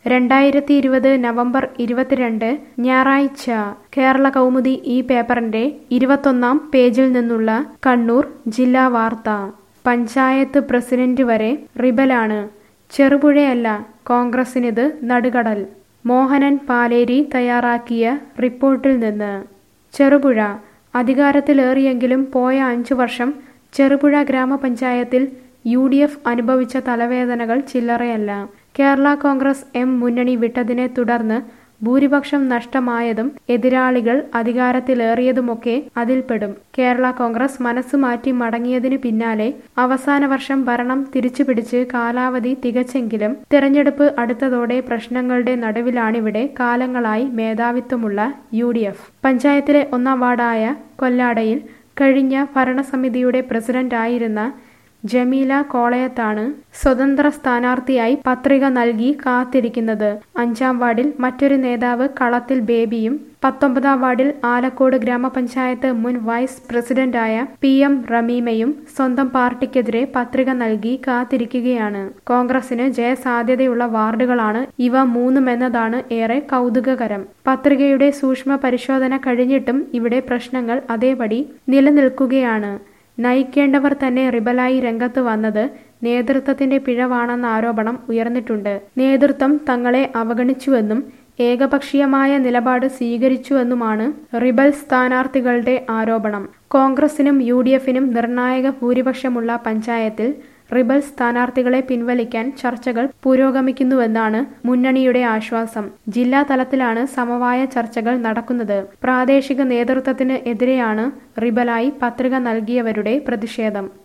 രണ്ടായിരത്തി ഇരുപത് നവംബർ ഇരുപത്തിരണ്ട് ഞായറാഴ്ച കേരള കൗമുദി ഈ പേപ്പറിന്റെ ഇരുപത്തൊന്നാം പേജിൽ നിന്നുള്ള കണ്ണൂർ ജില്ലാ വാർത്ത പഞ്ചായത്ത് പ്രസിഡന്റ് വരെ റിബലാണ് ചെറുപുഴയല്ല കോൺഗ്രസിനിത് നടുകടൽ മോഹനൻ പാലേരി തയ്യാറാക്കിയ റിപ്പോർട്ടിൽ നിന്ന് ചെറുപുഴ അധികാരത്തിലേറിയെങ്കിലും പോയ അഞ്ചു വർഷം ചെറുപുഴ ഗ്രാമപഞ്ചായത്തിൽ യു ഡി എഫ് അനുഭവിച്ച തലവേദനകൾ ചില്ലറയല്ല കേരള കോൺഗ്രസ് എം മുന്നണി വിട്ടതിനെ തുടർന്ന് ഭൂരിപക്ഷം നഷ്ടമായതും എതിരാളികൾ അധികാരത്തിലേറിയതുമൊക്കെ അതിൽപ്പെടും കേരള കോൺഗ്രസ് മനസ്സുമാറ്റി മടങ്ങിയതിനു പിന്നാലെ അവസാന വർഷം ഭരണം തിരിച്ചുപിടിച്ച് കാലാവധി തികച്ചെങ്കിലും തിരഞ്ഞെടുപ്പ് അടുത്തതോടെ പ്രശ്നങ്ങളുടെ നടുവിലാണിവിടെ കാലങ്ങളായി മേധാവിത്വമുള്ള യു ഡി എഫ് പഞ്ചായത്തിലെ ഒന്നാം വാർഡായ കൊല്ലാടയിൽ കഴിഞ്ഞ ഭരണസമിതിയുടെ പ്രസിഡന്റായിരുന്ന ജമീല കോളയത്താണ് സ്വതന്ത്ര സ്ഥാനാർത്ഥിയായി പത്രിക നൽകി കാത്തിരിക്കുന്നത് അഞ്ചാം വാർഡിൽ മറ്റൊരു നേതാവ് കളത്തിൽ ബേബിയും പത്തൊമ്പതാം വാർഡിൽ ആലക്കോട് ഗ്രാമപഞ്ചായത്ത് മുൻ വൈസ് പ്രസിഡന്റായ പി എം റമീമയും സ്വന്തം പാർട്ടിക്കെതിരെ പത്രിക നൽകി കാത്തിരിക്കുകയാണ് കോൺഗ്രസിന് ജയസാധ്യതയുള്ള വാർഡുകളാണ് ഇവ മൂന്നുമെന്നതാണ് ഏറെ കൗതുകകരം പത്രികയുടെ സൂക്ഷ്മ പരിശോധന കഴിഞ്ഞിട്ടും ഇവിടെ പ്രശ്നങ്ങൾ അതേപടി നിലനിൽക്കുകയാണ് നയിക്കേണ്ടവർ തന്നെ റിബലായി രംഗത്ത് വന്നത് നേതൃത്വത്തിന്റെ പിഴവാണെന്ന ആരോപണം ഉയർന്നിട്ടുണ്ട് നേതൃത്വം തങ്ങളെ അവഗണിച്ചുവെന്നും ഏകപക്ഷീയമായ നിലപാട് സ്വീകരിച്ചുവെന്നുമാണ് റിബൽ സ്ഥാനാർത്ഥികളുടെ ആരോപണം കോൺഗ്രസിനും യു ഡി എഫിനും നിർണായക ഭൂരിപക്ഷമുള്ള പഞ്ചായത്തിൽ റിബൽ സ്ഥാനാർത്ഥികളെ പിൻവലിക്കാൻ ചർച്ചകൾ പുരോഗമിക്കുന്നുവെന്നാണ് മുന്നണിയുടെ ആശ്വാസം ജില്ലാ തലത്തിലാണ് സമവായ ചർച്ചകൾ നടക്കുന്നത് പ്രാദേശിക നേതൃത്വത്തിന് എതിരെയാണ് റിബലായി പത്രിക നൽകിയവരുടെ പ്രതിഷേധം